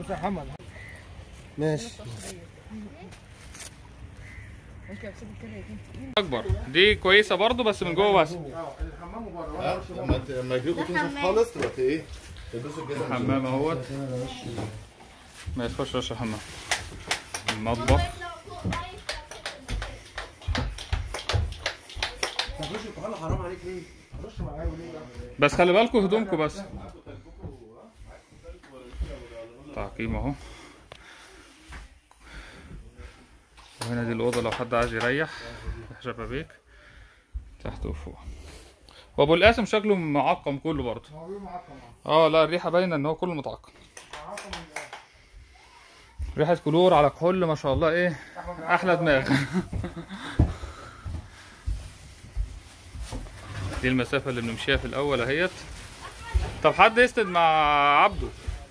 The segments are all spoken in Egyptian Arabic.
بس يا محمد ماشي اكبر دي كويسه برضو بس من جوه بس الحمام بره ها؟ لما ت- لما يجيلكوا تنشف خالص تبقى ايه تلبسوا الجزم حمام اهوت ما يدخلش وش الحمام المطبخ تخش الكحول حرام عليك ليه؟ خش معايا وليه بقى؟ بس خلي بالكم هدومكم بس تعقيم اهو وهنا دي الاوضه لو حد عايز يريح شبابيك تحت وفوق وابو القاسم شكله معقم كله برضه هو بيقول معقم اه اه لا الريحه باينه ان هو كله متعقم معقم من ريحه كلور على كحول ما شاء الله ايه احلى دماغ دي المسافه اللي بنمشيها في الاول اهيت طب حد يسند مع عبده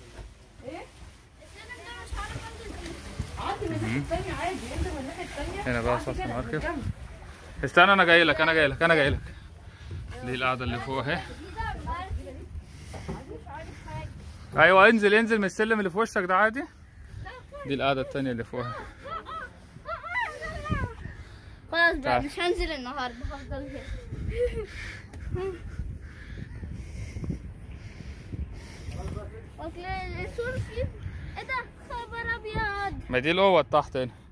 عدي من الناحية التانية عادي انت من الناحية التانية هنا بقى عدي سطح كده المركب قدام. استنى انا جاي لك انا جاي لك انا جاي لك دي القعده اللي فوق اهي ايوه انزل انزل من السلم اللي في وشك ده عادي دي القعده التانية اللي فوق اهي خلاص بقى تعال. مش هنزل النهارده هفضل هنا اوكي الصورة فيه ايه ده خبر ابيض ما دي الاوض تحت هنا